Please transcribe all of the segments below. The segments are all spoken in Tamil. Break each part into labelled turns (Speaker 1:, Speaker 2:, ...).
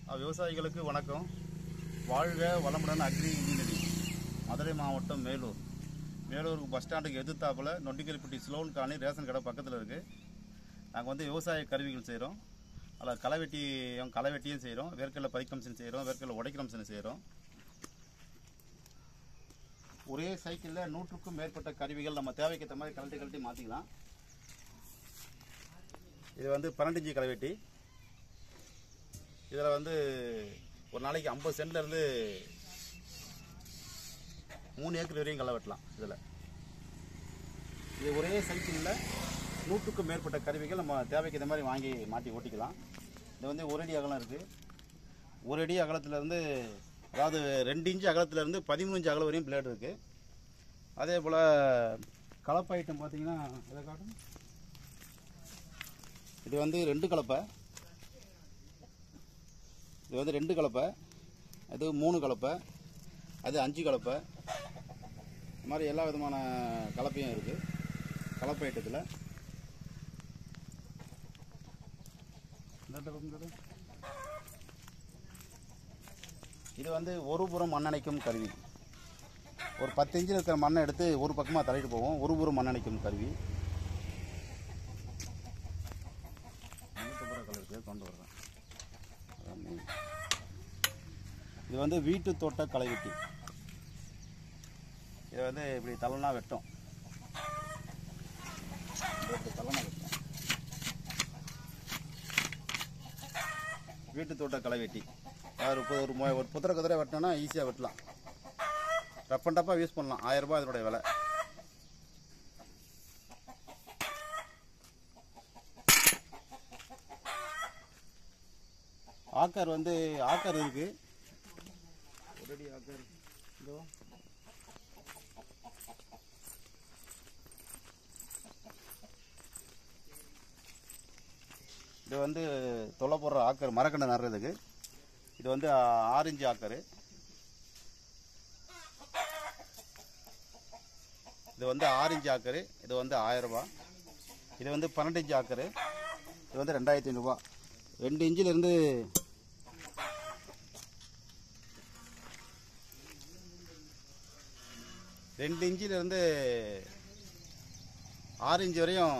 Speaker 1: அஹ் விவசாயிகளுக்கு வணக்கம் வாழ்க வளமுடன் அக்ரி இன்ஜினியரிங் மதுரை மாவட்டம் மேலூர் மேலூருக்கு பஸ் ஸ்டாண்டுக்கு எதிர்த்தாப்புல நொண்டிக்கல்பட்டி ஸ்லோன் காலனி ரேஷன் கடை பக்கத்தில் இருக்குது நாங்கள் வந்து விவசாய கருவிகள் செய்கிறோம் அதில் களைவெட்டியும் களைவெட்டியும் செய்கிறோம் வேர்க்கடலை பறிக்க மிஷின் செய்கிறோம் வேர்க்கடலை உடைக்கிற மிஷின் செய்கிறோம் ஒரே சைக்கிளில் நூற்றுக்கும் மேற்பட்ட கருவிகள் நம்ம தேவைக்கு ஏற்ற மாதிரி கழட்டி கழட்டி மாற்றிக்கலாம் இது வந்து பன்னெண்டு இன்ச்சு களைவெட்டி இதில் வந்து ஒரு நாளைக்கு ஐம்பது சென்ட்லேருந்து மூணு ஏக்கர் வரையும் களை வெட்டலாம் இதில் இது ஒரே சைக்கிளில் நூற்றுக்கும் மேற்பட்ட கருவிகள் நம்ம தேவைக்கு இந்த மாதிரி வாங்கி மாட்டி ஓட்டிக்கலாம் இது வந்து ஒரு அடி அகலம் இருக்குது ஒரு அடி அகலத்துலேருந்து அதாவது ரெண்டு இன்ச்சு அகலத்துலேருந்து பதிமூணு இன்ச்சு அகலம் வரையும் பிளேடு இருக்குது அதே போல் கலப்பு ஐட்டம் பார்த்தீங்கன்னா இதை காட்டும் இது வந்து ரெண்டு கலப்பை இது வந்து ரெண்டு கலப்பை அது மூணு கலப்பை அது அஞ்சு கலப்பை இந்த மாதிரி எல்லா விதமான கலப்பையும் இருக்குது கலப்பை ஐட்டத்தில் இது வந்து ஒரு புறம் மண்ணணைக்கும் கருவி ஒரு பத்து இன்ச்சில் இருக்கிற மண்ணை எடுத்து ஒரு பக்கமாக தள்ளிட்டு போவோம் ஒரு புறம் மண்ணணைக்கும் கருவி நூற்றம்பது ரூபா கலருக்கு கொண்டு வர்றேன் அதான் main. இது வந்து வீட்டு தோட்ட களைவெட்டி இதை வந்து இப்படி தள்ளனா வெட்டும் இப்படி தள்ளனா வெட்டும் வீட்டு தோட்ட களைவெட்டி அதாவது இப்போ ஒரு மொ- ஒரு புத்திர குதிரை வெட்டினோன்னா ஈஸியாக வெட்டலாம் ரஃப் அண்ட் டப்பாக யூஸ் பண்ணலாம் ஆயிரம் ரூபாய் இதனுடைய விலை ஆக்கர் வந்து ஆக்கர் இருக்கு ஒரடி ஆக்கர் இதோ இது வந்து தொலை போடுற ஆக்கர் மரக்கண்டை நடுறதுக்கு இது வந்து ஆ- ஆறு இன்ச்சு ஆக்கரு இது வந்து ஆறு இன்ச்சு ஆக்கரு இது வந்து ஆயிரம் ரூபாய் இது வந்து பன்னெண்டு இன்ச்சு ஆக்கரு இது வந்து ரெண்டாயிரத்தி ஐநூறுபா ரெண்டு இன்ச்சிலிருந்து ரெண்டு இன்ச்சிலிருந்து ஆறு இன்ச்சு வரையும்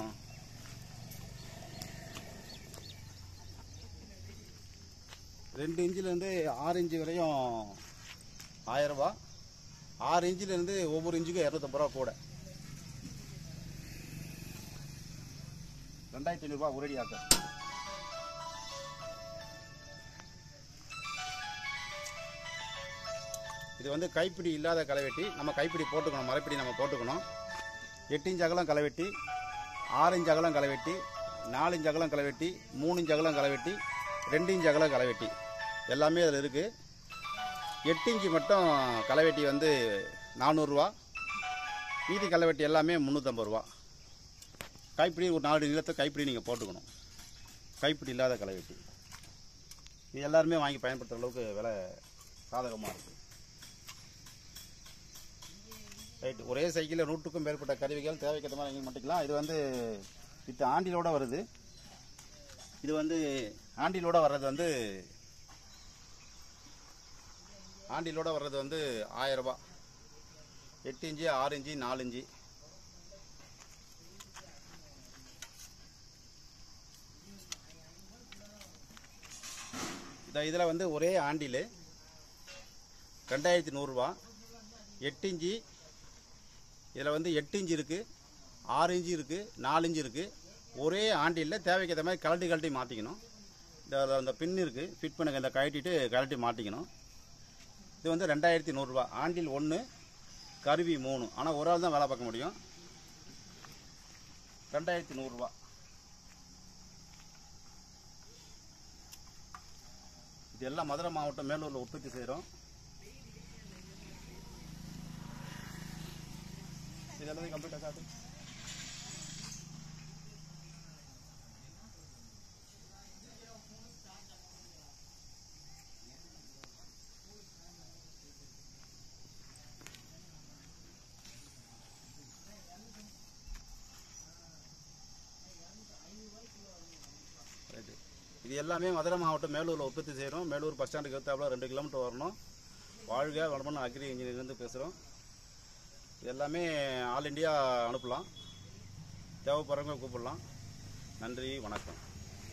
Speaker 1: ரெண்டு இன்ச்சிலேருந்து ஆறு இன்ச்சு வரையும் ஆயிரம் ரூபாய் ஆறு இன்ச்சிலேருந்து ஒவ்வொரு இன்ச்சுக்கும் இரநூத்தம்பது ரூபா கூட ரெண்டாயிரத்தி ஐநூறுரூவா ஒரடி ஆக்கர் இது வந்து கைப்பிடி இல்லாத களைவெட்டி நம்ம கைப்பிடி போட்டுக்கணும் மரப்பிடி நம்ம போட்டுக்கணும் எட்டு இன்ச் அகலம் களைவெட்டி ஆறு இன்ச் அகலம் களைவெட்டி நாலு இன்ச் அகலம் களைவெட்டி மூணு இன்ச் அகலம் களைவெட்டி ரெண்டு இன்ச் அகலம் களைவெட்டி எல்லாமே அதில் இருக்குது எட்டு இன்ச்சு மட்டும் களைவெட்டி வந்து நானூறுரூவா மீதி களைவெட்டி எல்லாமே முந்நூற்றம்பது ரூபா கைப்பிடி ஒரு நாலு நிலத்தை கைப்பிடி நீங்கள் போட்டுக்கணும் கைப்பிடி இல்லாத களைவெட்டி இது எல்லாருமே வாங்கி பயன்படுத்துகிற அளவுக்கு விலை சாதகமாக இருக்குது ரைட் ஒரே சைக்கிளில் நூற்றுக்கும் மேற்பட்ட கருவிகள் தேவைக்கேற்ற மாதிரி வாங்கி மாட்டிக்கலாம் இது வந்து வித் ஆண்டிலோட வருது இது வந்து ஆண்டிலோட வர்றது வந்து ஆண்டிலோட வர்றது வந்து ஆயிரம் ரூபாய் எட்டு இன்ச்சு ஆறு இன்ச்சு நாலு இன்ச்சு இந்த இதில் வந்து ஒரே ஆண்டில் ரெண்டாயிரத்தி நூறுரூவா எட்டு இன்ச்சு இதில் வந்து எட்டு இன்ச்சு இருக்குது ஆறு இன்ச்சு இருக்குது நாலு இன்ச்சு இருக்குது ஒரே ஆண்டில் தேவைக்கு ஏற்ற மாதிரி கழட்டி கழட்டி மாற்றிக்கணும் இந்த அந்த பின் இருக்குது ஃபிட் பண்ணுங்க இந்த கழட்டிட்டு கழட்டி மாட்டிக்கணும் இது வந்து ரெண்டாயிரத்தி நூறுரூவா ஆண்டில் ஒன்று கருவி மூணு ஆனால் ஒரு ஆள் தான் வேலை பார்க்க முடியும் ரெண்டாயிரத்தி நூறுரூவா இது எல்லாம் மதுரை மாவட்டம் மேலூரில் உற்பத்தி செய்கிறோம் இது எல்லாத்தையும் கம்ப்ளீட்டாக காட்டு ரைட்டு இது இது எல்லாமே மதுரை மாவட்டம் மேலூரில் உற்பத்தி செய்கிறோம் மேலூர் பஸ் ஸ்டாண்டுக்கு எடுத்தாப்புல ரெண்டு கிலோமீட்டர் வரணும் வாழ்க வளமான அக்ரி இன்ஜினியர்லேருந்து பேசுகிறோம் இது எல்லாமே ஆல் இண்டியா அனுப்பலாம் தேவைப்படுறவங்க கூப்பிடலாம் நன்றி வணக்கம்